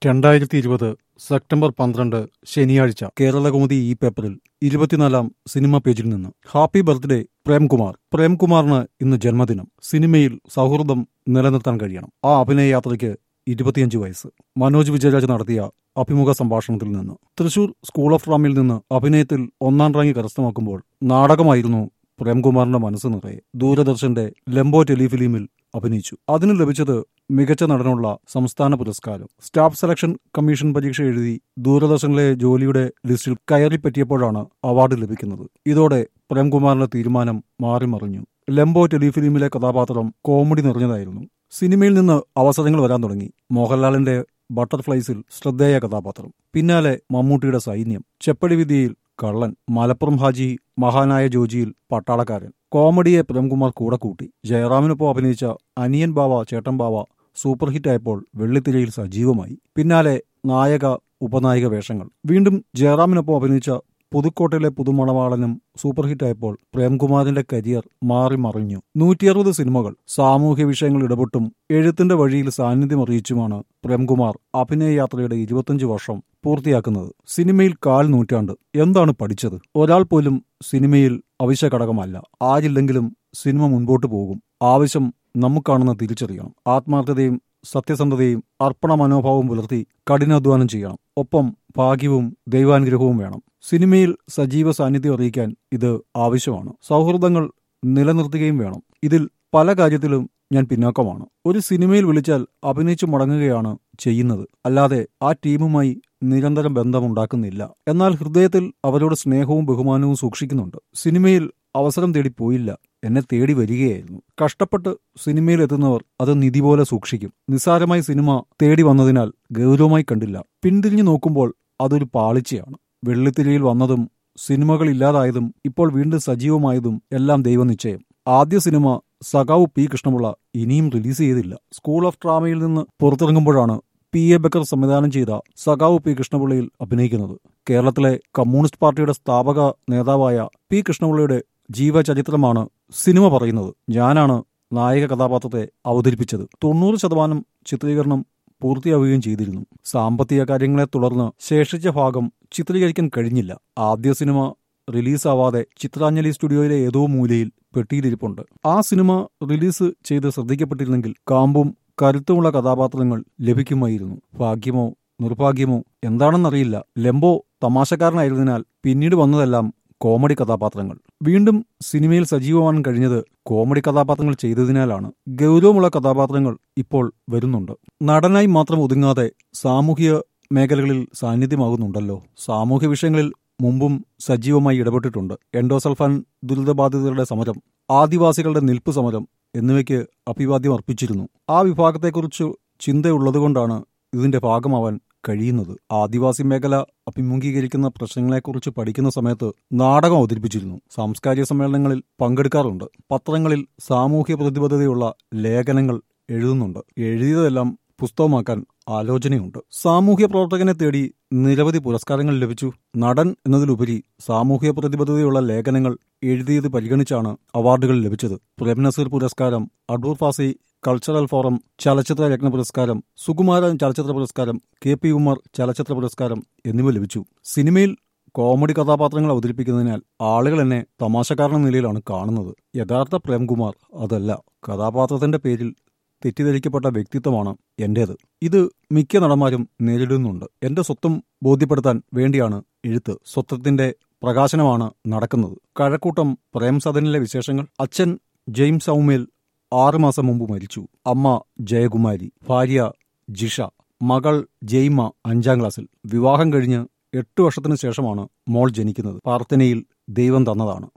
രണ്ടായിരത്തി ഇരുപത് സെപ്റ്റംബർ പന്ത്രണ്ട് ശനിയാഴ്ച കേരളകൗമുദി ഈ പേപ്പറിൽ ഇരുപത്തിനാലാം സിനിമ പേജിൽ നിന്ന് ഹാപ്പി ബർത്ത്ഡേ പ്രേംകുമാർ പ്രേംകുമാറിന് ഇന്ന് ജന്മദിനം സിനിമയിൽ സൗഹൃദം നിലനിർത്താൻ കഴിയണം ആ അഭിനയ യാത്രയ്ക്ക് ഇരുപത്തിയഞ്ച് വയസ്സ് മനോജ് വിജയരാജ് നടത്തിയ അഭിമുഖ സംഭാഷണത്തിൽ നിന്ന് തൃശൂർ സ്കൂൾ ഓഫ് ഡ്രാമയിൽ നിന്ന് അഭിനയത്തിൽ ഒന്നാം റാങ്ക് കരസ്ഥമാക്കുമ്പോൾ നാടകമായിരുന്നു പ്രേംകുമാറിന്റെ മനസ്സ് നിറയെ ദൂരദർശന്റെ ലംബോ ടെലിഫിലിമിൽ അഭിനയിച്ചു അതിന് ലഭിച്ചത് മികച്ച നടനുള്ള സംസ്ഥാന പുരസ്കാരം സ്റ്റാഫ് സെലക്ഷൻ കമ്മീഷൻ പരീക്ഷ എഴുതി ദൂരദർശനിലെ ജോലിയുടെ ലിസ്റ്റിൽ കയറി പറ്റിയപ്പോഴാണ് അവാർഡ് ലഭിക്കുന്നത് ഇതോടെ പ്രേംകുമാറിന്റെ തീരുമാനം മാറിമറിഞ്ഞു ലംബോ ടെലിഫിലിമിലെ കഥാപാത്രം കോമഡി നിറഞ്ഞതായിരുന്നു സിനിമയിൽ നിന്ന് അവസരങ്ങൾ വരാൻ തുടങ്ങി മോഹൻലാലിന്റെ ബട്ടർഫ്ലൈസിൽ ശ്രദ്ധേയ കഥാപാത്രം പിന്നാലെ മമ്മൂട്ടിയുടെ സൈന്യം ചെപ്പടി വിധിയിൽ കള്ളൻ മലപ്പുറം ഹാജി മഹാനായ ജോജിയിൽ പട്ടാളക്കാരൻ കോമഡിയെ പ്രേംകുമാർ കൂടെ കൂട്ടി ജയറാമിനൊപ്പം അഭിനയിച്ച അനിയൻ ബാവ ചേട്ടൻ ബാവ സൂപ്പർ ഹിറ്റായപ്പോൾ വെള്ളിത്തിരയിൽ സജീവമായി പിന്നാലെ നായക ഉപനായിക വേഷങ്ങൾ വീണ്ടും ജയറാമിനൊപ്പം അഭിനയിച്ച പുതുക്കോട്ടയിലെ പുതുമണവാളനും സൂപ്പർ ഹിറ്റായപ്പോൾ പ്രേംകുമാറിന്റെ കരിയർ മാറി മറിഞ്ഞു നൂറ്റിയറുപത് സിനിമകൾ സാമൂഹ്യ വിഷയങ്ങൾ ഇടപെട്ടും എഴുത്തിന്റെ വഴിയിൽ സാന്നിധ്യം അറിയിച്ചുമാണ് പ്രേംകുമാർ അഭിനയ യാത്രയുടെ ഇരുപത്തിയഞ്ച് വർഷം പൂർത്തിയാക്കുന്നത് സിനിമയിൽ കാൽ നൂറ്റാണ്ട് എന്താണ് പഠിച്ചത് ഒരാൾ പോലും സിനിമയിൽ അവശ്യ ഘടകമല്ല ആരില്ലെങ്കിലും സിനിമ മുൻപോട്ട് പോകും ആവശ്യം നമുക്കാണെന്ന് തിരിച്ചറിയണം ആത്മാർത്ഥതയും സത്യസന്ധതയും അർപ്പണ മനോഭാവവും പുലർത്തി കഠിനാധ്വാനം ചെയ്യണം ഒപ്പം ഭാഗ്യവും ദൈവാനുഗ്രഹവും വേണം സിനിമയിൽ സജീവ സാന്നിധ്യം അറിയിക്കാൻ ഇത് ആവശ്യമാണ് സൗഹൃദങ്ങൾ നിലനിർത്തുകയും വേണം ഇതിൽ പല കാര്യത്തിലും ഞാൻ പിന്നാക്കമാണ് ഒരു സിനിമയിൽ വിളിച്ചാൽ അഭിനയിച്ചു മടങ്ങുകയാണ് ചെയ്യുന്നത് അല്ലാതെ ആ ടീമുമായി നിരന്തരം ബന്ധമുണ്ടാക്കുന്നില്ല എന്നാൽ ഹൃദയത്തിൽ അവരോട് സ്നേഹവും ബഹുമാനവും സൂക്ഷിക്കുന്നുണ്ട് സിനിമയിൽ അവസരം തേടി പോയില്ല എന്നെ തേടി വരികയായിരുന്നു കഷ്ടപ്പെട്ട് സിനിമയിൽ എത്തുന്നവർ അത് നിധി പോലെ സൂക്ഷിക്കും നിസ്സാരമായി സിനിമ തേടി വന്നതിനാൽ ഗൗരവമായി കണ്ടില്ല പിന്തിരിഞ്ഞു നോക്കുമ്പോൾ അതൊരു പാളിച്ചയാണ് വെള്ളിത്തിരയിൽ വന്നതും സിനിമകൾ ഇല്ലാതായതും ഇപ്പോൾ വീണ്ടും സജീവമായതും എല്ലാം ദൈവനിശ്ചയം ആദ്യ സിനിമ സഖാവ് പി കൃഷ്ണപിള്ള ഇനിയും റിലീസ് ചെയ്തില്ല സ്കൂൾ ഓഫ് ഡ്രാമയിൽ നിന്ന് പുറത്തിറങ്ങുമ്പോഴാണ് പി എ ബക്കർ സംവിധാനം ചെയ്ത സഖാവ് പി കൃഷ്ണപിള്ളയിൽ അഭിനയിക്കുന്നത് കേരളത്തിലെ കമ്മ്യൂണിസ്റ്റ് പാർട്ടിയുടെ സ്ഥാപക നേതാവായ പി കൃഷ്ണപിള്ളയുടെ ജീവചരിത്രമാണ് സിനിമ പറയുന്നത് ഞാനാണ് നായക കഥാപാത്രത്തെ അവതരിപ്പിച്ചത് തൊണ്ണൂറ് ശതമാനം ചിത്രീകരണം പൂർത്തിയാവുകയും ചെയ്തിരുന്നു സാമ്പത്തിക കാര്യങ്ങളെ തുടർന്ന് ശേഷിച്ച ഭാഗം ചിത്രീകരിക്കാൻ കഴിഞ്ഞില്ല ആദ്യ സിനിമ റിലീസാവാതെ ചിത്രാഞ്ജലി സ്റ്റുഡിയോയിലെ ഏതോ മൂലയിൽ പെട്ടിയിലിരിപ്പുണ്ട് ആ സിനിമ റിലീസ് ചെയ്ത് ശ്രദ്ധിക്കപ്പെട്ടിരുന്നെങ്കിൽ കാമ്പും കരുത്തുമുള്ള കഥാപാത്രങ്ങൾ ലഭിക്കുമായിരുന്നു ഭാഗ്യമോ നിർഭാഗ്യമോ എന്താണെന്നറിയില്ല ലെംബോ തമാശക്കാരനായിരുന്നതിനാൽ പിന്നീട് വന്നതെല്ലാം കോമഡി കഥാപാത്രങ്ങൾ വീണ്ടും സിനിമയിൽ സജീവമാകാൻ കഴിഞ്ഞത് കോമഡി കഥാപാത്രങ്ങൾ ചെയ്തതിനാലാണ് ഗൗരവമുള്ള കഥാപാത്രങ്ങൾ ഇപ്പോൾ വരുന്നുണ്ട് നടനായി മാത്രം ഒതുങ്ങാതെ സാമൂഹിക മേഖലകളിൽ സാന്നിധ്യമാകുന്നുണ്ടല്ലോ സാമൂഹ്യ വിഷയങ്ങളിൽ മുമ്പും സജീവമായി ഇടപെട്ടിട്ടുണ്ട് എൻഡോസൾഫാൻ ദുരിതബാധിതരുടെ സമരം ആദിവാസികളുടെ നിൽപ്പ് സമരം എന്നിവയ്ക്ക് അഭിവാദ്യം അർപ്പിച്ചിരുന്നു ആ വിഭാഗത്തെക്കുറിച്ച് ചിന്തയുള്ളതുകൊണ്ടാണ് ഇതിന്റെ ഭാഗമാവാൻ കഴിയുന്നത് ആദിവാസി മേഖല അഭിമുഖീകരിക്കുന്ന പ്രശ്നങ്ങളെക്കുറിച്ച് പഠിക്കുന്ന സമയത്ത് നാടകം അവതരിപ്പിച്ചിരുന്നു സാംസ്കാരിക സമ്മേളനങ്ങളിൽ പങ്കെടുക്കാറുണ്ട് പത്രങ്ങളിൽ സാമൂഹ്യ പ്രതിബദ്ധതയുള്ള ലേഖനങ്ങൾ എഴുതുന്നുണ്ട് എഴുതിയതെല്ലാം പുസ്തകമാക്കാൻ ആലോചനയുണ്ട് സാമൂഹ്യ പ്രവർത്തകനെ തേടി നിരവധി പുരസ്കാരങ്ങൾ ലഭിച്ചു നടൻ എന്നതിലുപരി സാമൂഹ്യ പ്രതിബദ്ധതയുള്ള ലേഖനങ്ങൾ എഴുതിയത് പരിഗണിച്ചാണ് അവാർഡുകൾ ലഭിച്ചത് പ്രേംനസീർ പുരസ്കാരം അടൂർ ഫാസി കൾച്ചറൽ ഫോറം ചലച്ചിത്ര രത്ന പുരസ്കാരം സുകുമാരൻ ചലച്ചിത്ര പുരസ്കാരം കെ പി ഉമർ ചലച്ചിത്ര പുരസ്കാരം എന്നിവ ലഭിച്ചു സിനിമയിൽ കോമഡി കഥാപാത്രങ്ങൾ അവതരിപ്പിക്കുന്നതിനാൽ ആളുകൾ എന്നെ തമാശക്കാരൻ നിലയിലാണ് കാണുന്നത് യഥാർത്ഥ പ്രേംകുമാർ അതല്ല കഥാപാത്രത്തിന്റെ പേരിൽ തെറ്റിദ്ധരിക്കപ്പെട്ട വ്യക്തിത്വമാണ് എന്റേത് ഇത് മിക്ക നടന്മാരും നേരിടുന്നുണ്ട് എന്റെ സ്വത്വം ബോധ്യപ്പെടുത്താൻ വേണ്ടിയാണ് എഴുത്ത് സ്വത്വത്തിന്റെ പ്രകാശനമാണ് നടക്കുന്നത് കഴക്കൂട്ടം പ്രേംസദനിലെ വിശേഷങ്ങൾ അച്ഛൻ ജെയിംസ് സൗമേൽ ആറുമാസം മുമ്പ് മരിച്ചു അമ്മ ജയകുമാരി ഭാര്യ ജിഷ മകൾ ജെയ്മ അഞ്ചാം ക്ലാസ്സിൽ വിവാഹം കഴിഞ്ഞ് എട്ട് വർഷത്തിനു ശേഷമാണ് മോൾ ജനിക്കുന്നത് പ്രാർത്ഥനയിൽ ദൈവം തന്നതാണ്